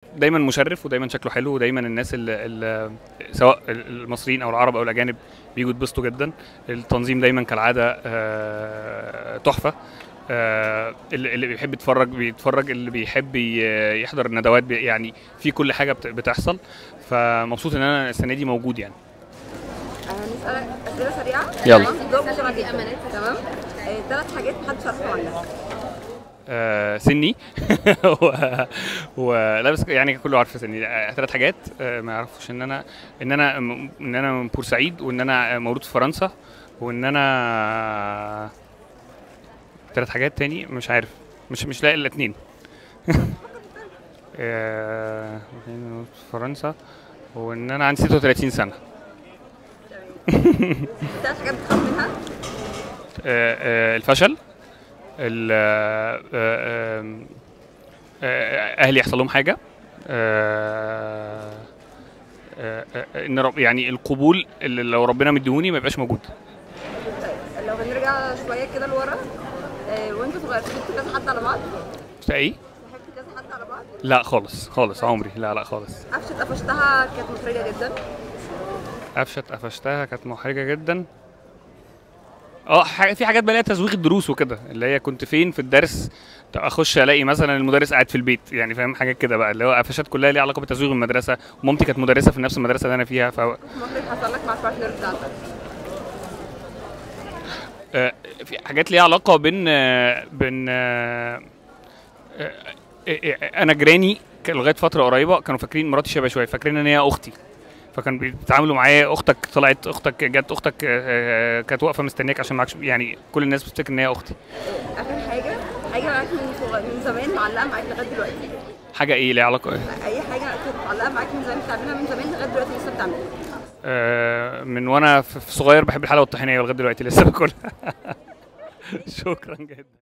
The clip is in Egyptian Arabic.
دايما مشرف ودايما شكله حلو ودايما الناس اللي سواء المصريين او العرب او الاجانب بيجوا يتبسطوا جدا التنظيم دايما كالعاده آه، تحفه آه، اللي اللي بيحب يتفرج بيتفرج اللي بيحب ي- يحضر الندوات بي- يعني في كل حاجه بت- بتحصل فمبسوط ان انا السنه دي موجود يعني هنسألك أسئلة سريعة يلا. جاوب بسرعة جدا تمام ثلاث حاجات محدش عارفها عنك آه، سني و... و... لا بس يعني كله عارف سني آه، ثلاث حاجات آه، ما يعرفوش ان انا ان انا م- ان انا من بورسعيد وان انا مولود في فرنسا وان انا ثلاث حاجات تاني مش عارف مش مش لاقي الا اتنين آه، مولود في فرنسا وان انا عندي 36 سنه ثلاث حاجات بتخاف منها آه، آه، الفشل ال- آه، آه، آم، آه، اهلي يحصل لهم حاجه آه، آه، آه، ان رب يعني القبول اللي لو ربنا مديهوني ما يبقاش موجود طيب لو هنرجع شوية كده لورا آه، وانتوا صغيرين حبيتوا كذا حد على بعض بتاع ايه حبيتوا كذا حد على بعض لا خالص خالص عمري لا لا خالص قفشة قفشتها كانت محرجة جدا قفشت قفشتها كانت محرجه جدا اه ح- في حاجات بلاقيها تزويغ الدروس وكده اللي هي كنت فين في الدرس اخش الاقي مثلا المدرس قاعد في البيت يعني فاهم حاجات كده بقى اللي هو قفشات كلها ليها علاقه بتزويغ المدرسه ومامتي كانت مدرسه في نفس المدرسه اللي انا فيها ف محرج حصل لك مع البارتنر بتاعتك آه، في حاجات ليها علاقه بين آه، بين آه، آه، آه، انا جيراني كان لغايه فتره قريبه كانوا فاكرين مراتي شبه شويه فاكرين ان هي اختي فكان بيتعاملوا معايا اختك طلعت اختك جت اختك آه، آه، كانت واقفه مستنياك عشان معكش يعني كل الناس بتفتكر ان هي اختي آخر حاجة حاجة معاك من صغ- من زمان معلقة معاك لغاية دلوقتي حاجه ايه ليها علاقه أي حاجة كانت معلقة معاك من زمان بتعملها من زمان لغاية دلوقتي لسه بتعملها آه، من وانا في في صغير بحب الحلاوه الطحينيه ولغايه دلوقتي لسه باكلها شكرا جدا